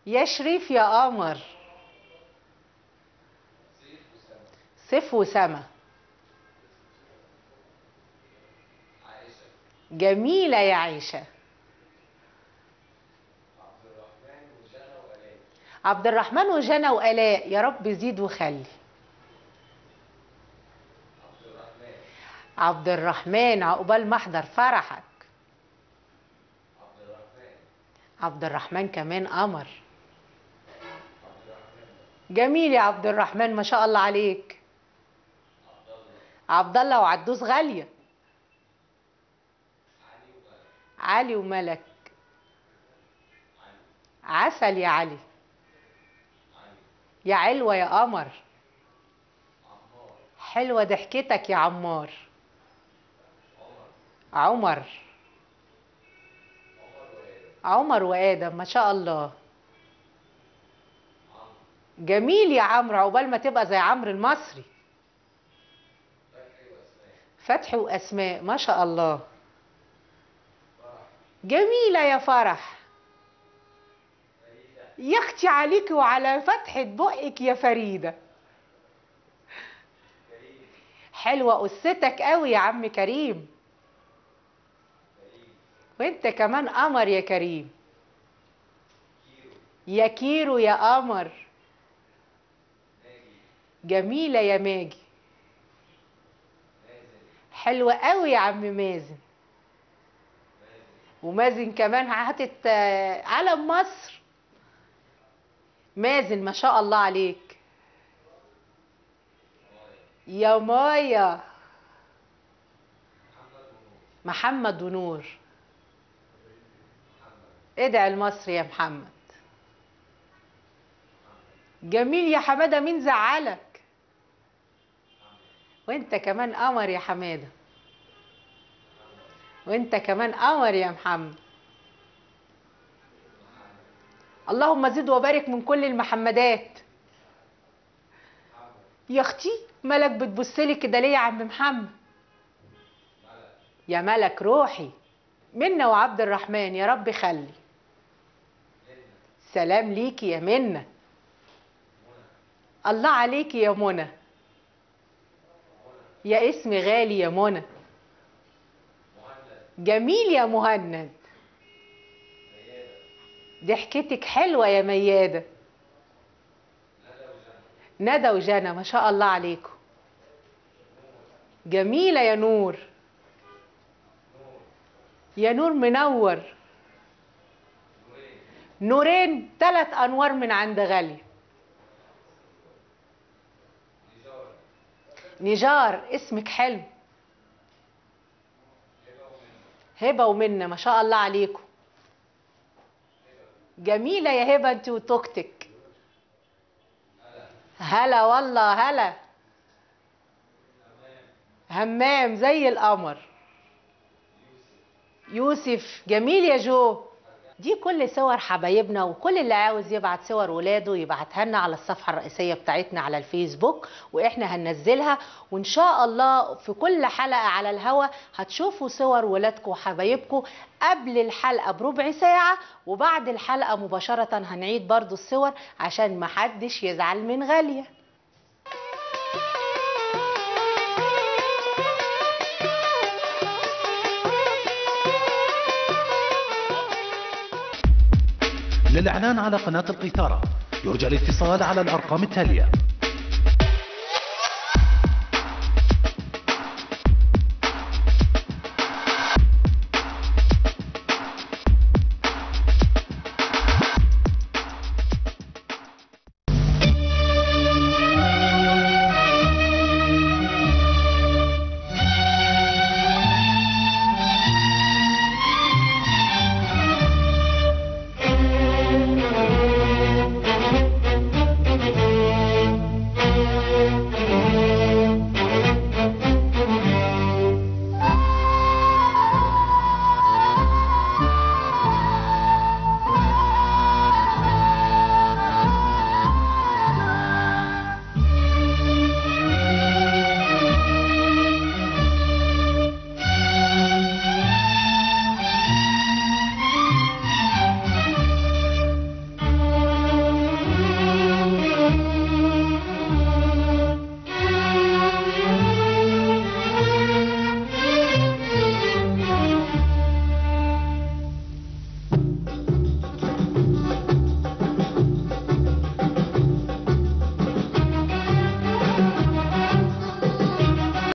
يا شريف يا قمر صيف وسما جميلة يا عيشة عبد الرحمن وجنى وآلاء يا رب زيد وخلي عبد الرحمن عقبال ما احضر فرحك عبد الرحمن كمان قمر جميل يا عبد الرحمن ما شاء الله عليك عبد الله وعدوس غاليه علي وملك عسل يا علي يا علوة يا قمر حلوة ضحكتك يا عمار عمر عمر وآدم ما شاء الله جميل يا عمرو عقبال ما تبقى زي عمرو المصري فتحي وأسماء ما شاء الله جميلة يا فرح يا اختي عليك وعلى فتحة بقك يا فريدة حلوة قصتك قوي يا عم كريم وانت كمان قمر يا كريم يا كيرو يا قمر جميلة يا ماجي حلوة قوي يا عم مازن ومازن كمان حاطط آه، علم مصر مازن ما شاء الله عليك يا مايا محمد ونور ادعي المصري يا محمد جميل يا حماده مين زعلك وانت كمان قمر يا حماده وانت كمان قمر يا محمد اللهم زد وبارك من كل المحمدات يا اختي ملك بتبصلي كده ليه يا عم محمد يا ملك روحي منا وعبد الرحمن يا رب خلي سلام ليكي يا منا الله عليكي يا منى يا اسم غالي يا منى جميل يا مهند ضحكتك حلوة يا ميادة ندى وجنى ما شاء الله عليكم جميلة يا نور يا نور منور نورين ثلاث انوار من عند غالية نجار اسمك حلو هبه ومنى ما شاء الله عليكم جميله يا هبه انت وتوكتك هلا والله هلا همام زي القمر يوسف جميل يا جو دي كل صور حبايبنا وكل اللي عاوز يبعت صور ولاده يبعتها لنا على الصفحه الرئيسيه بتاعتنا على الفيسبوك واحنا هننزلها وان شاء الله في كل حلقه على الهوا هتشوفوا صور ولادكم وحبايبكم قبل الحلقه بربع ساعه وبعد الحلقه مباشره هنعيد برضو الصور عشان محدش يزعل من غاليه للإعلان على قناة القيثارة يرجى الاتصال على الأرقام التالية